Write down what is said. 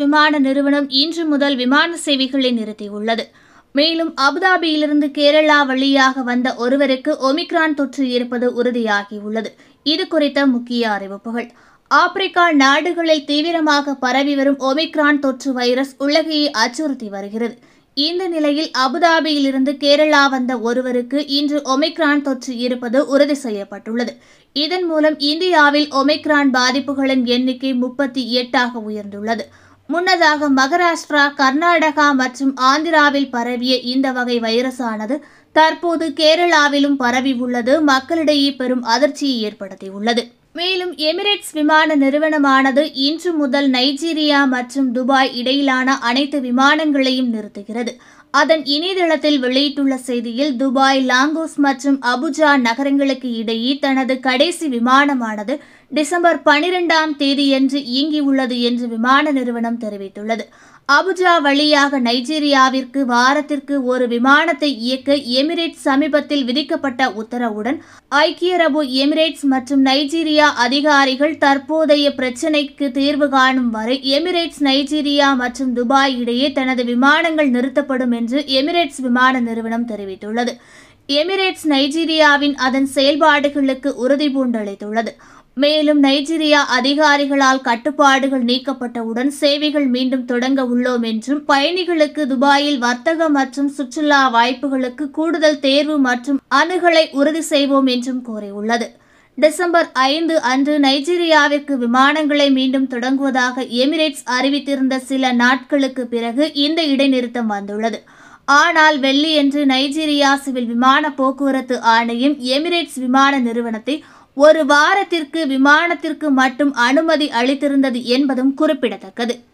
விமான நிறுவனம் இன்று முதல் விமான சேவைகளை நிறுத்தியுள்ளது மேலும் அபுதாபியிலிருந்து கேரளா வழியாக வந்த ஒருவருக்கு ஒமிக்ரான் தொற்று இருப்பது உறுதியாகியுள்ளது இது குறித்த முக்கிய அறிவிப்புகள் ஆப்பிரிக்கா நாடுகளில் தீவிரமாக பரவி வரும் ஒமிக்ரான் தொற்று வைரஸ் உலகையை அச்சுறுத்தி வருகிறது இந்த நிலையில் அபுதாபியிலிருந்து கேரளா வந்த ஒருவருக்கு இன்று ஒமிக்ரான் தொற்று இருப்பது உறுதி செய்யப்பட்டுள்ளது இதன் மூலம் இந்தியாவில் ஒமிக்ரான் பாதிப்புகளின் எண்ணிக்கை முப்பத்தி எட்டாக உயர்ந்துள்ளது முன்னதாக மகாராஷ்டிரா கர்நாடகா மற்றும் ஆந்திராவில் பரவிய இந்த வகை வைரஸானது தற்போது கேரளாவிலும் பரவி உள்ளது மக்களிடையே பெரும் அதிர்ச்சியை ஏற்படுத்தியுள்ளது மேலும் எமிரேட்ஸ் விமான நிறுவனமானது இன்று முதல் நைஜீரியா மற்றும் துபாய் இடையிலான அனைத்து விமானங்களையும் நிறுத்துகிறது அதன் இணையதளத்தில் வெளியிட்டுள்ள செய்தியில் துபாய் லாங்கோஸ் மற்றும் அபுஜா நகரங்களுக்கு இடையே தனது கடைசி விமானமானது டிசம்பர் பனிரெண்டாம் தேதியன்று இயங்கியுள்ளது என்று விமான நிறுவனம் தெரிவித்துள்ளது அபுஜா வழியாக நைஜீரியாவிற்கு வாரத்திற்கு ஒரு விமானத்தை இயக்க எமிரேட்ஸ் சமீபத்தில் விதிக்கப்பட்ட உத்தரவுடன் ஐக்கிய அரபு எமிரேட்ஸ் மற்றும் நைஜீரியா அதிகாரிகள் தற்போதைய பிரச்சினைக்கு தீர்வு காணும் வரை எமிரேட்ஸ் நைஜீரியா மற்றும் துபாய் இடையே தனது விமானங்கள் நிறுத்தப்படும் என்று எமிரேட்ஸ் விமான நிறுவனம் தெரிவித்துள்ளது எமிரேட்ஸ் நைஜீரியாவின் அதன் செயல்பாடுகளுக்கு உறுதி பூண்டளித்துள்ளது மேலும் நைஜீரியா அதிகாரிகளால் கட்டுப்பாடுகள் நீக்கப்பட்டவுடன் சேவைகள் மீண்டும் தொடங்க உள்ளோம் என்றும் பயணிகளுக்கு துபாயில் வர்த்தக மற்றும் சுற்றுலா வாய்ப்புகளுக்கு கூடுதல் தேர்வு மற்றும் அணுகலை உறுதி செய்வோம் என்றும் கூறியுள்ளது டிசம்பர் ஐந்து அன்று நைஜீரியாவிற்கு விமானங்களை மீண்டும் தொடங்குவதாக எமிரேட்ஸ் அறிவித்திருந்த சில நாட்களுக்கு பிறகு இந்த இடைநிறுத்தம் வந்துள்ளது ஆனால் வெள்ளியன்று நைஜீரியா சிவில் விமான போக்குவரத்து ஆணையம் எமிரேட்ஸ் விமான நிறுவனத்தை ஒரு வாரத்திற்கு விமானத்திற்கு மட்டும் அனுமதி அளித்திருந்தது என்பதும் குறிப்பிடத்தக்கது